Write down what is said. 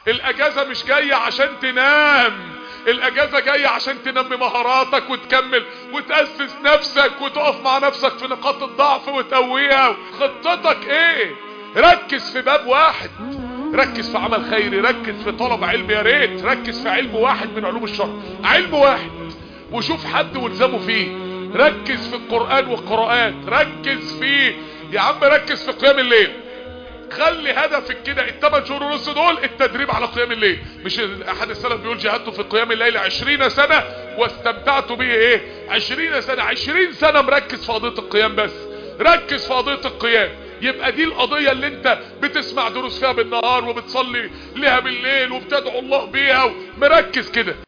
الاجازة مش جاية عشان تنام الاجازة جاية عشان تنمي مهاراتك وتكمل وتأسس نفسك وتقف مع نفسك في نقاط الضعف وتقويها خطتك ايه ركز في باب واحد ركز في عمل خيري ركز في طلب علم يا ريت ركز في علم واحد من علوم الشرع علم واحد وشوف حد والزمه فيه ركز في القرآن والقراءات ركز في يا عم ركز في قيام الليل خلي هدفك كده الثمان شهور ونص دول التدريب على قيام الليل مش احد السلف بيقول جهدت في قيام الليل عشرين سنة واستمتعت به ايه عشرين سنة عشرين سنة مركز في قضية القيام بس ركز في قضية القيام يبقى دي القضية اللي انت بتسمع دروس فيها بالنهار وبتصلي لها بالليل وبتدعو الله بيها مركز كده